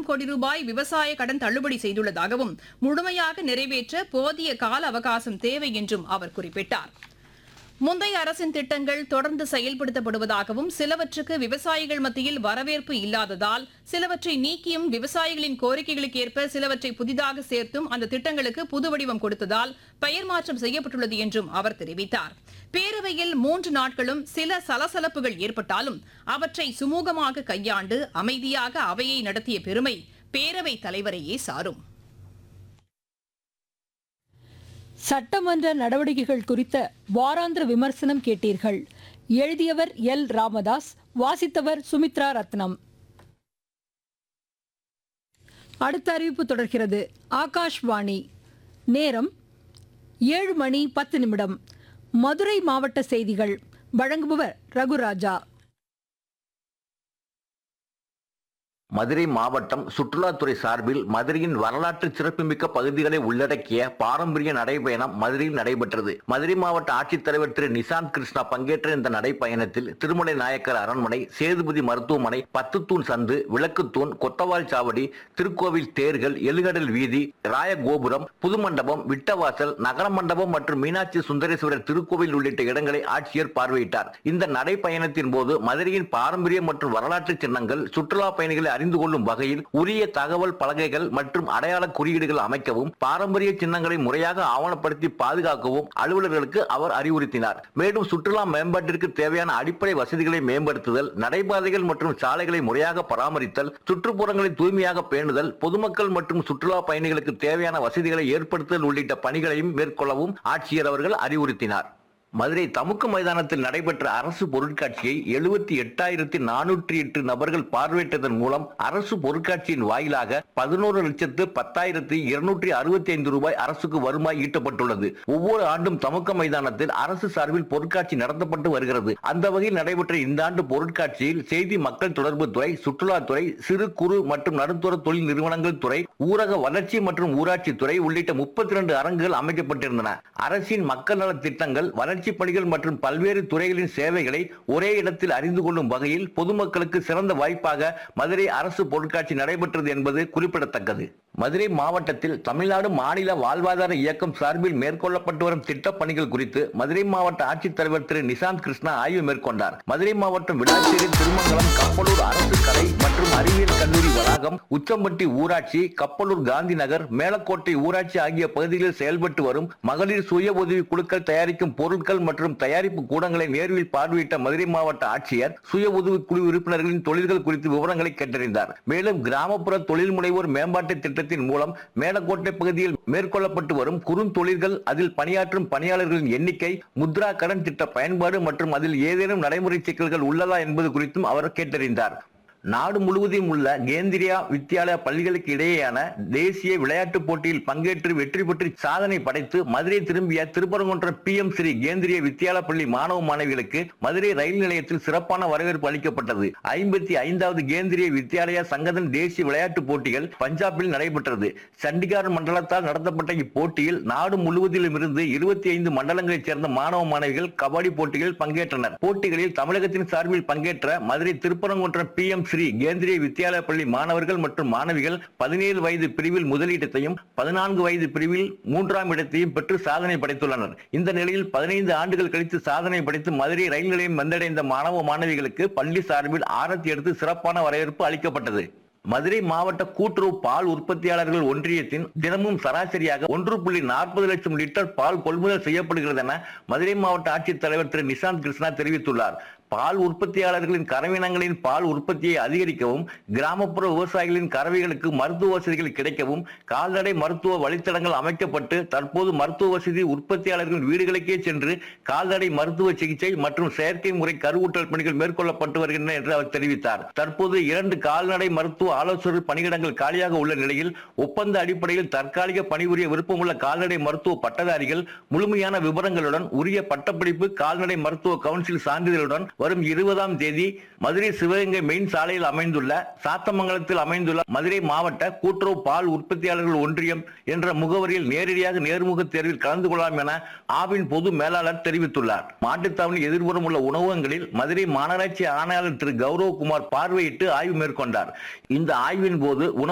கோடி ரூபாய் விவசாய கடன் தள்ளுபடி செய்துள்ளதாகவும் முழுமையாக நிறைவேற்ற போதிய கால அவகாசம் தேவை என்றும் அவர் குறிப்பிட்டார் முந்தைய அரசின் திட்டங்கள் தொடர்ந்து செயல்படுத்தப்படுவதாகவும் சிலவற்றுக்கு விவசாயிகள் மத்தியில் வரவேற்பு இல்லாததால் சிலவற்றை நீக்கியும் விவசாயிகளின் கோரிக்கைகளுக்கு ஏற்ப சிலவற்றை புதிதாக சேர்த்தும் அந்த திட்டங்களுக்கு புது வடிவம் கொடுத்ததால் பெயர் மாற்றம் செய்யப்பட்டுள்ளது என்றும் அவர் தெரிவித்தார் பேரவையில் மூன்று நாட்களும் சில சலசலப்புகள் ஏற்பட்டாலும் அவற்றை சுமூகமாக கையாண்டு அமைதியாக அவையை நடத்திய பெருமை பேரவைத் தலைவரையே சாரும் சட்டமன்ற நடவடிக்கைகள் குறித்த வாராந்திர விமர்சனம் கேட்டீர்கள் எழுதியவர் எல் ராமதாஸ் வாசித்தவர் சுமித்ரா ரத்னம் அடுத்த அறிவிப்பு தொடர்கிறது ஆகாஷ்வாணி நேரம் ஏழு மணி பத்து நிமிடம் மதுரை மாவட்ட செய்திகள் வழங்குபவர் ரகுராஜா மதுரை மாவட்டம் சுற்றுலாத்துறை சார்பில் மதுரையின் வரலாற்று சிறப்புமிக்க பகுதிகளை உள்ளடக்கிய பாரம்பரிய நடைபயணம் மதுரையில் நடைபெற்றது மதுரை மாவட்ட ஆட்சித்தலைவர் திரு நிசாந்த் கிருஷ்ணா பங்கேற்ற இந்த நடைப்பயணத்தில் திருமலை நாயக்கர் அரண்மனை சேதுபதி மருத்துவமனை பத்துத்தூண் சந்து விளக்குத்தூண் கொத்தவால் சாவடி திருக்கோவில் தேர்கள் எழுகடல் வீதி ராயகோபுரம் புதுமண்டபம் விட்டவாசல் நகர மண்டபம் மற்றும் மீனாட்சி சுந்தரேஸ்வரர் திருக்கோவில் உள்ளிட்ட இடங்களை ஆட்சியர் பார்வையிட்டார் இந்த நடைப்பயணத்தின் போது மதுரையின் பாரம்பரிய மற்றும் வரலாற்று சின்னங்கள் சுற்றுலா பயணிகளை அறிந்து கொள்ளும் வகையில் உரிய தகவல் பலகைகள் மற்றும் அடையாள குறியீடுகள் அமைக்கவும் பாரம்பரிய சின்னங்களை முறையாக ஆவணப்படுத்தி பாதுகாக்கவும் அலுவலர்களுக்கு அவர் அறிவுறுத்தினார் மேலும் சுற்றுலா மேம்பாட்டிற்கு தேவையான அடிப்படை வசதிகளை மேம்படுத்துதல் நடைபாதைகள் மற்றும் சாலைகளை முறையாக பராமரித்தல் சுற்றுப்புறங்களை தூய்மையாக பேணுதல் பொதுமக்கள் மற்றும் சுற்றுலா பயணிகளுக்கு தேவையான வசதிகளை ஏற்படுத்துதல் உள்ளிட்ட பணிகளையும் மேற்கொள்ளவும் ஆட்சியர் அவர்கள் அறிவுறுத்தினார் மதுரை தமுக்கு மைதானத்தில் நடைபெற்ற அரசு பொருட்காட்சியை எழுபத்தி எட்டாயிரத்தி நானூற்றி எட்டு நபர்கள் பார்வையிட்டதன் மூலம் அரசு பொருட்காட்சியின் வாயிலாக பதினோரு லட்சத்து பத்தாயிரத்தி இருநூற்றி அறுபத்தி ஐந்து ரூபாய் அரசுக்கு வருவாய் ஈட்டப்பட்டுள்ளது ஒவ்வொரு ஆண்டும் தமுக்க மைதானத்தில் அரசு சார்பில் பொருட்காட்சி நடத்தப்பட்டு வருகிறது அந்த வகையில் நடைபெற்ற இந்த ஆண்டு பொருட்காட்சியில் செய்தி மக்கள் தொடர்பு துறை சுற்றுலாத்துறை சிறு குறு மற்றும் நடுத்தர தொழில் நிறுவனங்கள் துறை ஊரக வளர்ச்சி மற்றும் ஊராட்சி துறை உள்ளிட்ட முப்பத்தி இரண்டு அரங்குகள் அமைக்கப்பட்டிருந்தன அரசின் மக்கள் நல திட்டங்கள் வளர்ச்சி பணிகள் மற்றும் பல்வேறு துறைகளின் சேவைகளை ஒரே இடத்தில் அறிந்து கொள்ளும் வகையில் பொதுமக்களுக்கு சிறந்த வாய்ப்பாக மதுரை அரசு பொருட்காட்சி நடைபெற்றது என்பது குறிப்பிடத்தக்கது மதுரை மாவட்டத்தில் தமிழ்நாடு மாநில வாழ்வாதார இயக்கம் சார்பில் மேற்கொள்ளப்பட்டு வரும் திட்டப் பணிகள் குறித்து மதுரை மாவட்ட ஆட்சித்தலைவர் திரு நிசாந்த் கிருஷ்ணா ஆய்வு மேற்கொண்டார் மதுரை மாவட்டம் விளாச்சேரி திருமங்கலம் கப்பலூர் அரசு கலை மற்றும் அறிவியல் கல்லூரி வளாகம் உச்சம்பட்டி ஊராட்சி கப்பலூர் காந்தி நகர் மேலக்கோட்டை ஊராட்சி ஆகிய பகுதிகளில் செயல்பட்டு வரும் மகளிர் சுய உதவி குழுக்கள் தயாரிக்கும் பொருட்கள் மற்றும் தயாரிப்பு கூடங்களை நேர்வில் பார்வையிட்ட மதுரை மாவட்ட ஆட்சியர் சுய உதவி குழு உறுப்பினர்களின் தொழில்கள் குறித்து விவரங்களை கேட்டறிந்தார் மேலும் கிராமப்புற தொழில் முனைவோர் மேம்பாட்டு திட்டத்தின் மூலம் மேலக்கோட்டை பகுதியில் மேற்கொள்ளப்பட்டு வரும் குறுந்தொழில்கள் அதில் பணியாற்றும் பணியாளர்களின் எண்ணிக்கை முத்ரா கடன் திட்ட பயன்பாடு மற்றும் அதில் ஏதேனும் நடைமுறை சிக்கல்கள் உள்ளதா என்பது குறித்தும் அவர் கேட்டறிந்தார் நாடு முழுவதும் உள்ள கேந்திரியா வித்யாலயா பள்ளிகளுக்கு இடையேயான தேசிய விளையாட்டுப் போட்டியில் பங்கேற்று வெற்றி பெற்று சாதனை படைத்து மதுரை திரும்பிய திருப்பரங்குன்றம் பி எம் ஸ்ரீ கேந்திரிய வித்யாலயா பள்ளி மாணவ மாணவிகளுக்கு மதுரை ரயில் நிலையத்தில் சிறப்பான வரவேற்பு அளிக்கப்பட்டது ஐம்பத்தி ஐந்தாவது கேந்திரிய வித்யாலயா சங்கதன் தேசிய விளையாட்டுப் போட்டிகள் பஞ்சாபில் நடைபெற்றது சண்டிகார் மண்டலத்தால் நடத்தப்பட்ட இப்போட்டியில் நாடு முழுவதிலும் இருந்து இருபத்தி ஐந்து மண்டலங்களைச் சேர்ந்த மாணவ மாணவிகள் கபடி போட்டிகளில் பங்கேற்றனர் போட்டிகளில் தமிழகத்தின் சார்பில் பங்கேற்ற மதுரை திருப்பரங்குன்றம் பி எம் ஸ்ரீ கேந்திரிய வித்யாலய பள்ளி மாணவர்கள் மற்றும் மாணவிகள் பதினேழு வயது பிரிவில் முதலிடத்தையும் பதினான்கு வயது பிரிவில் மூன்றாம் இடத்தையும் பெற்று சாதனை படைத்துள்ளனர் இந்த நிலையில் பதினைந்து ஆண்டுகள் கழித்து சாதனை படைத்து மதுரை ரயில் நிலையம் வந்தடைந்த மாணவ மாணவிகளுக்கு பள்ளி சார்பில் ஆரத்தி எடுத்து சிறப்பான வரவேற்பு அளிக்கப்பட்டது மதுரை மாவட்ட கூட்டுறவு பால் உற்பத்தியாளர்கள் ஒன்றியத்தின் தினமும் சராசரியாக ஒன்று புள்ளி நாற்பது லட்சம் லிட்டர் பால் கொள்முதல் செய்யப்படுகிறது என மதுரை மாவட்ட ஆட்சித்தலைவர் திரு நிசாந்த் கிருஷ்ணா தெரிவித்துள்ளார் பால் உற்பத்தியாளர்களின் கறவினங்களின் பால் உற்பத்தியை அதிகரிக்கவும் கிராமப்புற விவசாயிகளின் கறவைகளுக்கு மருத்துவ வசதிகள் கிடைக்கவும் கால்நடை மருத்துவ வழித்தடங்கள் அமைக்கப்பட்டு தற்போது மருத்துவ வசதி உற்பத்தியாளர்களின் வீடுகளுக்கே சென்று கால்நடை மருத்துவ சிகிச்சை மற்றும் செயற்கை முறை கருவூட்டல் பணிகள் மேற்கொள்ளப்பட்டு வருகின்றன என்று அவர் தெரிவித்தார் தற்போது இரண்டு கால்நடை மருத்துவ ஆலோசகர் பணியிடங்கள் காலியாக உள்ள நிலையில் ஒப்பந்த அடிப்படையில் தற்காலிக பணிபுரிய விருப்பமுள்ள கால்நடை மருத்துவ பட்டதாரிகள் முழுமையான விவரங்களுடன் உரிய பட்டப்படிப்பு கால்நடை மருத்துவ கவுன்சில் சான்றிதழுடன் வரும் இருபதாம் தேதி மதுரை சிவகங்கை மெயின் சாலையில் அமைந்துள்ள சாத்தமங்கலத்தில் அமைந்துள்ள மதுரை மாவட்ட கூட்டுறவு பால் உற்பத்தியாளர்கள் ஒன்றியம் என்ற முகவரியில் நேரடியாக நேர்முக தேர்வில் கலந்து கொள்ளலாம் என ஆவின் பொது மேலாளர் தெரிவித்துள்ளார் மாட்டுத்தாவணி எதிர்புறம் உள்ள உணவகங்களில் மதுரை மாநகராட்சி ஆணையாளர் திரு கௌரவகுமார் பார்வையிட்டு ஆய்வு மேற்கொண்டார் இந்த ஆய்வின் போது உணவு